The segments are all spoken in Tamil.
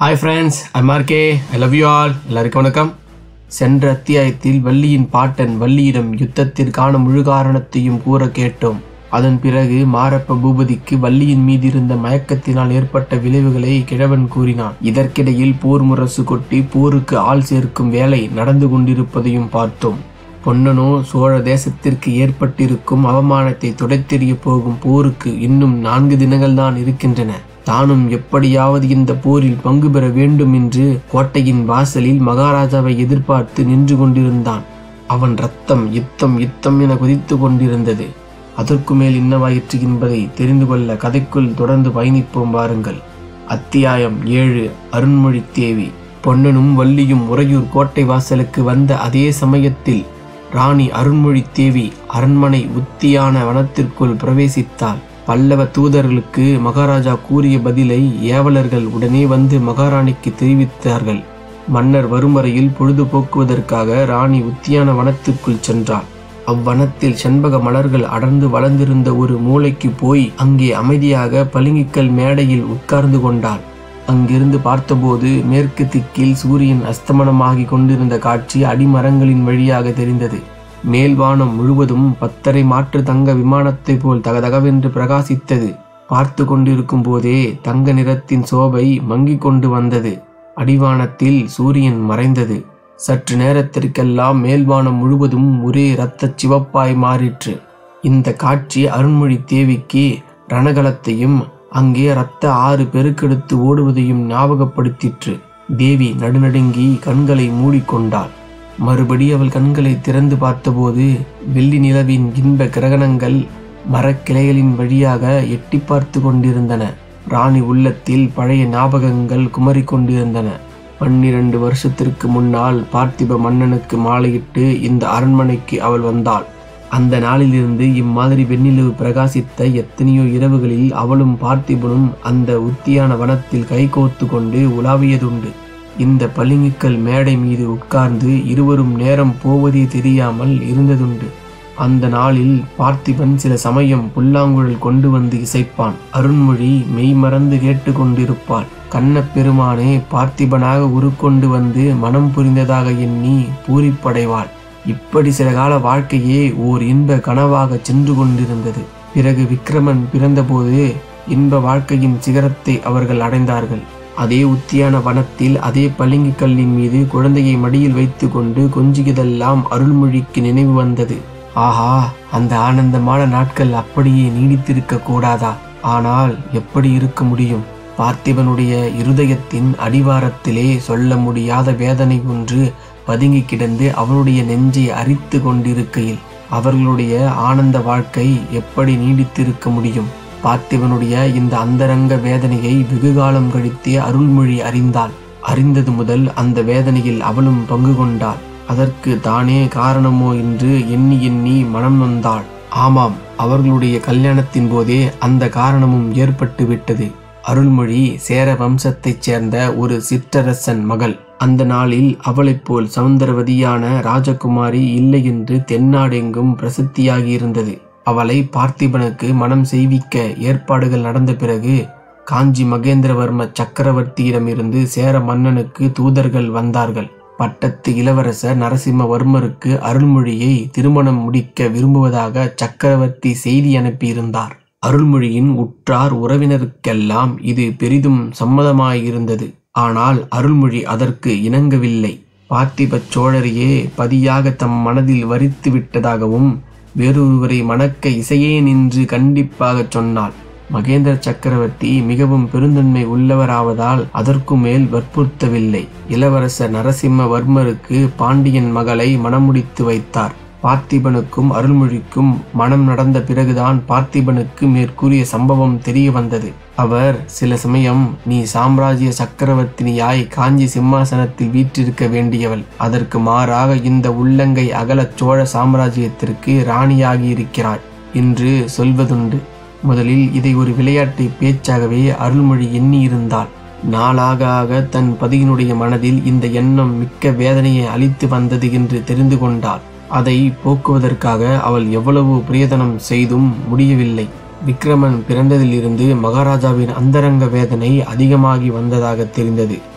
ஹாய் ஃப்ரெண்ட்ஸ் ஐ மார்க்கே ஐ லவ் யூ ஆல் எல்லாருக்கும் வணக்கம் சென்ற அத்தியாயத்தில் வள்ளியின் பாட்டன் வள்ளியிடம் யுத்தத்திற்கான முழு காரணத்தையும் கூற கேட்டோம் அதன் பிறகு மாரப்ப பூபதிக்கு வள்ளியின் மீது இருந்த மயக்கத்தினால் ஏற்பட்ட விளைவுகளை கிழவன் கூறினான் இதற்கிடையில் போர் முரசு கொட்டி போருக்கு ஆள் சேர்க்கும் வேலை நடந்து கொண்டிருப்பதையும் பார்த்தோம் பொன்னனோ சோழ தேசத்திற்கு ஏற்பட்டிருக்கும் அவமானத்தை துடைத்தெறிய போகும் போருக்கு இன்னும் நான்கு தினங்கள்தான் இருக்கின்றன தானும் எப்படியாவது இந்த போரில் பங்கு பெற வேண்டும் என்று கோட்டையின் வாசலில் மகாராஜாவை எதிர்பார்த்து நின்று கொண்டிருந்தான் அவன் ரத்தம் யுத்தம் யுத்தம் என குதித்து கொண்டிருந்தது அதற்கு மேல் என்னவாயிற்று என்பதை தெரிந்து கொள்ள கதைக்குள் தொடர்ந்து பயணிப்போம் வாருங்கள் அத்தியாயம் ஏழு அருண்மொழி தேவி பொன்னனும் வள்ளியும் உறையூர் கோட்டை வாசலுக்கு வந்த அதே சமயத்தில் ராணி அருண்மொழி தேவி அரண்மனை உத்தியான வனத்திற்குள் பிரவேசித்தாள் பல்லவ தூதர்களுக்கு மகாராஜா கூறிய பதிலை ஏவலர்கள் உடனே வந்து மகாராணிக்கு தெரிவித்தார்கள் மன்னர் வரும் வரையில் பொழுதுபோக்குவதற்காக ராணி உத்தியான வனத்துக்குள் சென்றாள் அவ்வனத்தில் செண்பக மலர்கள் அடர்ந்து வளர்ந்திருந்த ஒரு மூளைக்கு போய் அங்கே அமைதியாக பளிங்குக்கல் மேடையில் உட்கார்ந்து கொண்டாள் அங்கிருந்து பார்த்தபோது மேற்கு திக்கில் சூரியன் அஸ்தமனமாகி கொண்டிருந்த காட்சி அடிமரங்களின் வழியாக தெரிந்தது மேல்வானம் முழுவதும் பத்தரை மாற்று தங்க விமானத்தை போல் தகதகவென்று பிரகாசித்தது பார்த்து கொண்டிருக்கும் போதே தங்க நிறத்தின் சோபை மங்கிக் கொண்டு வந்தது அடிவானத்தில் சூரியன் மறைந்தது சற்று நேரத்திற்கெல்லாம் மேல்வானம் முழுவதும் ஒரே இரத்தச் சிவப்பாய் மாறிற்று இந்த காட்சி அருண்மொழி தேவிக்கு ரணகலத்தையும் அங்கே இரத்த ஆறு பெருக்கெடுத்து ஓடுவதையும் ஞாபகப்படுத்திற்று தேவி நடுநடுங்கி கண்களை மூடிக்கொண்டாள் மறுபடி அவள் கண்களை திறந்து பார்த்தபோது வெள்ளி நிலவின் இன்ப கிரகணங்கள் மரக்கிளைகளின் வழியாக எட்டி பார்த்து கொண்டிருந்தன ராணி உள்ளத்தில் பழைய ஞாபகங்கள் குமரிக் கொண்டிருந்தன பன்னிரண்டு வருஷத்திற்கு முன்னால் பார்த்திப மன்னனுக்கு மாலையிட்டு இந்த அரண்மனைக்கு அவள் வந்தாள் அந்த நாளிலிருந்து இம்மாதிரி வெண்ணிலவு பிரகாசித்த எத்தனையோ இரவுகளில் அவளும் பார்த்திபனும் அந்த உத்தியான வனத்தில் கைகோத்து கொண்டு உலாவியதுண்டு இந்த பளிங்குக்கல் மேடை மீது உட்கார்ந்து இருவரும் நேரம் போவதே தெரியாமல் இருந்ததுண்டு அந்த நாளில் பார்த்திபன் சில சமயம் புல்லாங்குழல் கொண்டு வந்து இசைப்பான் அருண்மொழி மெய்மறந்து கேட்டுக்கொண்டிருப்பாள் கண்ணப்பெருமானே பார்த்திபனாக உருக்கொண்டு வந்து மனம் புரிந்ததாக எண்ணி பூரிப்படைவாள் இப்படி சில கால வாழ்க்கையே ஓர் இன்ப கனவாக சென்று கொண்டிருந்தது பிறகு விக்ரமன் பிறந்தபோது இன்ப வாழ்க்கையின் சிகரத்தை அவர்கள் அடைந்தார்கள் அதே உத்தியான வனத்தில் அதே பளிங்கு கல்லின் மீது குழந்தையை மடியில் வைத்துக்கொண்டு கொஞ்சியதெல்லாம் அருள்மொழிக்கு நினைவு வந்தது ஆஹா அந்த ஆனந்தமான நாட்கள் அப்படியே நீடித்திருக்க கூடாதா ஆனால் எப்படி இருக்க முடியும் பார்த்திபனுடைய இருதயத்தின் அடிவாரத்திலே சொல்ல முடியாத வேதனை ஒன்று பதுங்கி கிடந்து அவனுடைய நெஞ்சை அரித்து கொண்டிருக்கையில் அவர்களுடைய ஆனந்த வாழ்க்கை எப்படி நீடித்திருக்க முடியும் பார்த்திபனுடைய இந்த அந்தரங்க வேதனையை வெகுகாலம் கழித்தே அருள்மொழி அறிந்தாள் அறிந்தது முதல் அந்த வேதனையில் அவளும் பங்கு கொண்டாள் அதற்கு தானே காரணமோ என்று எண்ணி எண்ணி மனம் நொந்தாள் ஆமாம் அவர்களுடைய கல்யாணத்தின் போதே அந்த காரணமும் ஏற்பட்டு விட்டது அருள்மொழி சேர வம்சத்தைச் சேர்ந்த ஒரு சிற்றரசன் மகள் அந்த நாளில் அவளைப் போல் சௌந்தரவதியான ராஜகுமாரி இல்லை என்று தென்னாடெங்கும் பிரசித்தியாகியிருந்தது அவளை பார்த்திபனுக்கு மனம் செய்விக்க ஏற்பாடுகள் நடந்த பிறகு காஞ்சி மகேந்திரவர்ம சக்கரவர்த்தியிடமிருந்து சேர மன்னனுக்கு தூதர்கள் வந்தார்கள் பட்டத்து இளவரசர் நரசிம்மவர்மருக்கு அருள்மொழியை திருமணம் முடிக்க விரும்புவதாக சக்கரவர்த்தி செய்தி அனுப்பியிருந்தார் அருள்மொழியின் உற்றார் உறவினருக்கெல்லாம் இது பெரிதும் சம்மதமாயிருந்தது ஆனால் அருள்மொழி அதற்கு இணங்கவில்லை பார்த்திப சோழரையே பதியாக தம் மனதில் வரித்து விட்டதாகவும் வேறொருவரை மணக்க இசையே நின்று கண்டிப்பாகச் சொன்னாள் மகேந்திர சக்கரவர்த்தி மிகவும் பெருந்தன்மை உள்ளவராவதால் அதற்கு மேல் வற்புறுத்தவில்லை இளவரசர் நரசிம்மவர்மருக்கு பாண்டியன் மகளை மணமுடித்து வைத்தார் பார்த்திபனுக்கும் அருள்மொழிக்கும் மனம் நடந்த பிறகுதான் பார்த்திபனுக்கு மேற்கூறிய சம்பவம் தெரிய வந்தது அவர் சில சமயம் நீ சாம்ராஜ்ய சக்கரவர்த்தினியாய் காஞ்சி சிம்மாசனத்தில் வீற்றிருக்க வேண்டியவள் அதற்கு மாறாக இந்த உள்ளங்கை அகலச் சோழ சாம்ராஜ்யத்திற்கு ராணியாகி இருக்கிறாய் என்று சொல்வதுண்டு முதலில் இதை ஒரு விளையாட்டு பேச்சாகவே அருள்மொழி எண்ணியிருந்தாள் நாளாக ஆக தன் பதியினுடைய மனதில் இந்த எண்ணம் மிக்க வேதனையை அளித்து வந்தது என்று தெரிந்து கொண்டாள் அதை போக்குவதற்காக அவள் எவ்வளவு பிரயத்தனம் செய்தும் முடியவில்லை விக்ரமன் பிறந்ததிலிருந்து மகாராஜாவின் அந்தரங்க வேதனை அதிகமாகி வந்ததாக தெரிந்தது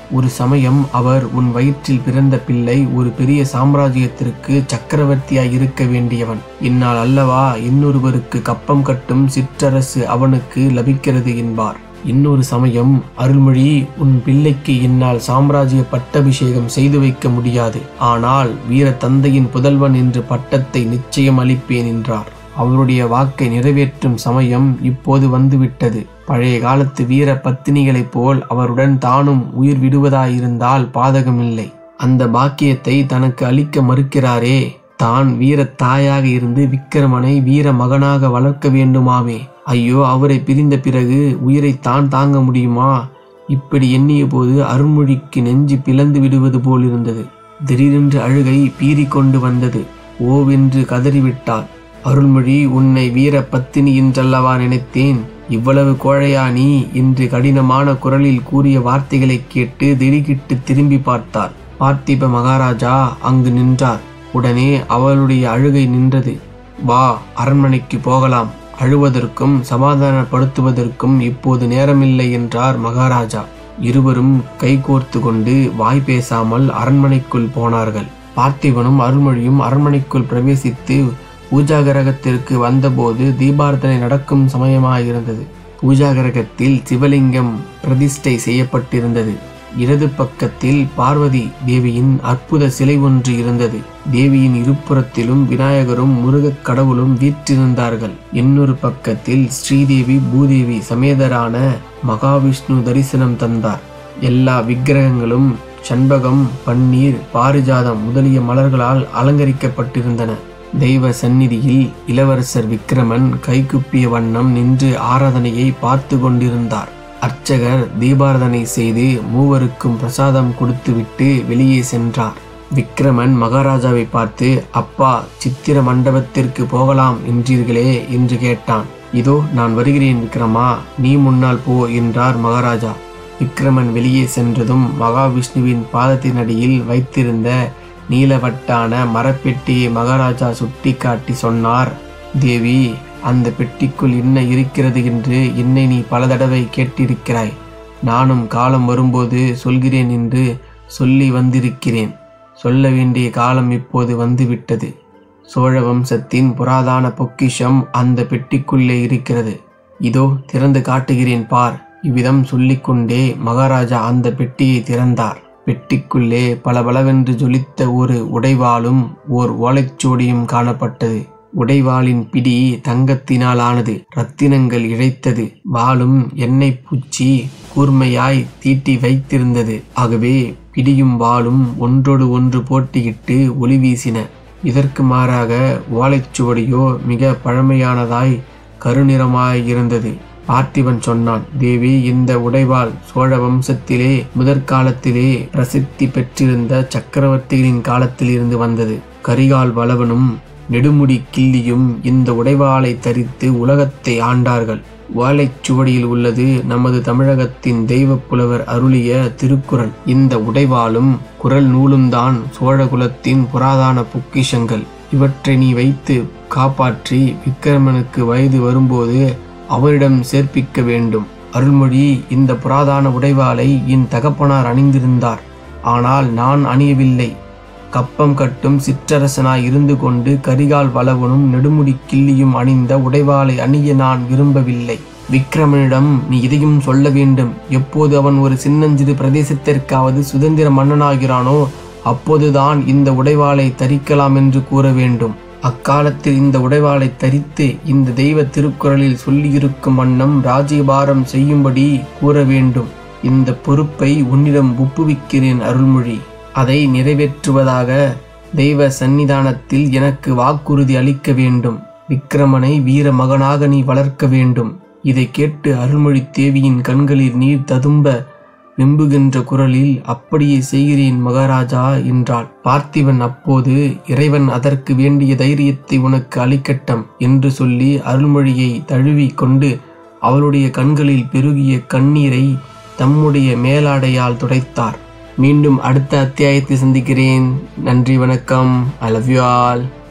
ஒரு சமயம் அவர் உன் வயிற்றில் பிறந்த பிள்ளை ஒரு பெரிய சாம்ராஜ்யத்திற்கு சக்கரவர்த்தியாய் இருக்க வேண்டியவன் இந்நாள் அல்லவா இன்னொருவருக்கு கப்பம் கட்டும் சிற்றரசு அவனுக்கு லபிக்கிறது என்பார் இன்னொரு சமயம் அருள்மொழி உன் பிள்ளைக்கு இந்நாள் சாம்ராஜ்ய பட்டாபிஷேகம் செய்து வைக்க முடியாது ஆனால் வீர தந்தையின் புதல்வன் என்று பட்டத்தை நிச்சயம் அளிப்பேன் என்றார் அவருடைய வாக்கை நிறைவேற்றும் சமயம் இப்போது வந்துவிட்டது பழைய காலத்து வீர பத்தினிகளைப் போல் அவருடன் தானும் உயிர் விடுவதாயிருந்தால் பாதகமில்லை அந்த பாக்கியத்தை தனக்கு அளிக்க மறுக்கிறாரே தான் வீர தாயாக இருந்து விக்கிரமனை வீர மகனாக வளர்க்க வேண்டுமாமே ஐயோ அவரை பிரிந்த பிறகு உயிரை தான் தாங்க முடியுமா இப்படி எண்ணிய போது அருண்மொழிக்கு நெஞ்சு பிளந்து விடுவது போல் இருந்தது திடீரென்று அழுகை பீறி கொண்டு வந்தது ஓவென்று கதறிவிட்டாள் அருள்மொழி உன்னை வீர பத்தினி என்றல்லவா நினைத்தேன் இவ்வளவு கோழையா நீ என்று கடினமான குரலில் கூறிய வார்த்தைகளை கேட்டு திடுக்கிட்டு திரும்பி பார்த்தார் பார்த்திப மகாராஜா அங்கு நின்றார் உடனே அவளுடைய அழுகை நின்றது வா அரண்மனைக்கு போகலாம் அழுவதற்கும் சமாதானப்படுத்துவதற்கும் இப்போது நேரமில்லை என்றார் மகாராஜா இருவரும் கைகோர்த்து கொண்டு வாய் பேசாமல் அரண்மனைக்குள் போனார்கள் பார்த்திபனும் அருள்மொழியும் அரண்மனைக்குள் பிரவேசித்து பூஜாகரகத்திற்கு வந்தபோது தீபார்த்தனை நடக்கும் சமயமாயிருந்தது பூஜாகரகத்தில் சிவலிங்கம் பிரதிஷ்டை செய்யப்பட்டிருந்தது இடது பக்கத்தில் பார்வதி தேவியின் அற்புத சிலை ஒன்று இருந்தது தேவியின் இருபுறத்திலும் விநாயகரும் முருகக் கடவுளும் வீற்றிருந்தார்கள் இன்னொரு பக்கத்தில் ஸ்ரீதேவி பூதேவி சமேதரான மகாவிஷ்ணு தரிசனம் தந்தார் எல்லா விக்கிரகங்களும் சண்பகம் பன்னீர் பாரிஜாதம் முதலிய மலர்களால் அலங்கரிக்கப்பட்டிருந்தன தெய்வ சந்நிதியில் இளவரசர் விக்கிரமன் கைகுப்பிய வண்ணம் நின்று ஆராதனையை பார்த்து கொண்டிருந்தார் அர்ச்சகர் தீபாரதனை செய்து மூவருக்கும் பிரசாதம் கொடுத்துவிட்டு வெளியே சென்றார் விக்கிரமன் மகாராஜாவை பார்த்து அப்பா சித்திர மண்டபத்திற்கு போகலாம் என்றீர்களே என்று கேட்டான் இதோ நான் வருகிறேன் விக்ரமா நீ முன்னால் போ என்றார் மகாராஜா விக்ரமன் வெளியே சென்றதும் மகாவிஷ்ணுவின் பாதத்தினடியில் வைத்திருந்த நீலவட்டான மரப்பெட்டியை மகாராஜா சுட்டி காட்டி சொன்னார் தேவி அந்த பெட்டிக்குள் என்ன இருக்கிறது என்று என்னை நீ பல தடவை கேட்டிருக்கிறாய் நானும் காலம் வரும்போது சொல்கிறேன் என்று சொல்லி வந்திருக்கிறேன் சொல்ல வேண்டிய காலம் இப்போது வந்துவிட்டது சோழ வம்சத்தின் புராதான பொக்கிஷம் அந்த பெட்டிக்குள்ளே இருக்கிறது இதோ திறந்து காட்டுகிறேன் பார் இவ்விதம் சொல்லிக்கொண்டே மகாராஜா அந்த பெட்டியை திறந்தார் பெட்டிக்குள்ளே பளபளவென்று ஜொலித்த ஒரு உடைவாளும் ஓர் ஓலைச்சுவடியும் காணப்பட்டது உடைவாளின் பிடி தங்கத்தினால் ஆனது ரத்தினங்கள் இழைத்தது வாளும் எண்ணெய் பூச்சி கூர்மையாய் தீட்டி வைத்திருந்தது ஆகவே பிடியும் வாளும் ஒன்றோடு ஒன்று போட்டியிட்டு ஒளி வீசின இதற்கு மாறாக ஓலைச்சுவடியோ மிக பழமையானதாய் கருநிறமாய் இருந்தது பார்த்திபன் சொன்னான் தேவி இந்த உடைவாள் சோழ வம்சத்திலே முதற்காலத்திலே பிரசித்தி பெற்றிருந்த சக்கரவர்த்திகளின் காலத்தில் இருந்து வந்தது கரிகால் வளவனும் நெடுமுடி கிள்ளியும் இந்த உடைவாளை தரித்து உலகத்தை ஆண்டார்கள் ஓலைச்சுவடியில் உள்ளது நமது தமிழகத்தின் தெய்வப் புலவர் அருளிய திருக்குறள் இந்த உடைவாளும் குரல் நூலும்தான் சோழகுலத்தின் புராதான பொக்கிஷங்கள் இவற்றை நீ வைத்து காப்பாற்றி விக்கிரமனுக்கு வயது வரும்போது அவரிடம் சேர்ப்பிக்க வேண்டும் அருள்மொழி இந்த புராதான உடைவாளை என் தகப்பனார் அணிந்திருந்தார் ஆனால் நான் அணியவில்லை கப்பம் கட்டும் சிற்றரசனாய் இருந்து கொண்டு கரிகால் வளவனும் நெடுமுடி கிள்ளியும் அணிந்த உடைவாளை அணிய நான் விரும்பவில்லை விக்ரமனிடம் நீ இதையும் சொல்ல வேண்டும் எப்போது அவன் ஒரு சின்னஞ்சிறு பிரதேசத்திற்காவது சுதந்திர மன்னனாகிறானோ அப்போதுதான் இந்த உடைவாளை தரிக்கலாம் என்று கூற வேண்டும் அக்காலத்தில் இந்த உடைவாளை தரித்து இந்த தெய்வ திருக்குறளில் சொல்லியிருக்கும் வண்ணம் ராஜ்யபாரம் செய்யும்படி கூற வேண்டும் இந்த பொறுப்பை உன்னிடம் ஒப்புவிக்கிறேன் அருள்மொழி அதை நிறைவேற்றுவதாக தெய்வ சந்நிதானத்தில் எனக்கு வாக்குறுதி அளிக்க வேண்டும் விக்கிரமனை வீர மகனாக நீ வளர்க்க வேண்டும் இதை கேட்டு அருள்மொழி தேவியின் கண்களில் நீர் ததும்ப வெம்புகின்ற குரலில் அப்படியே செய்கிறேன் மகாராஜா என்றாள் பார்த்திபன் அப்போது இறைவன் அதற்கு வேண்டிய தைரியத்தை உனக்கு அளிக்கட்டும் என்று சொல்லி அருள்மொழியை தழுவி கொண்டு அவளுடைய கண்களில் பெருகிய கண்ணீரை தம்முடைய மேலாடையால் துடைத்தார் மீண்டும் அடுத்த அத்தியாயத்தை சந்திக்கிறேன் நன்றி வணக்கம் ஐ லவ் யூ ஆல்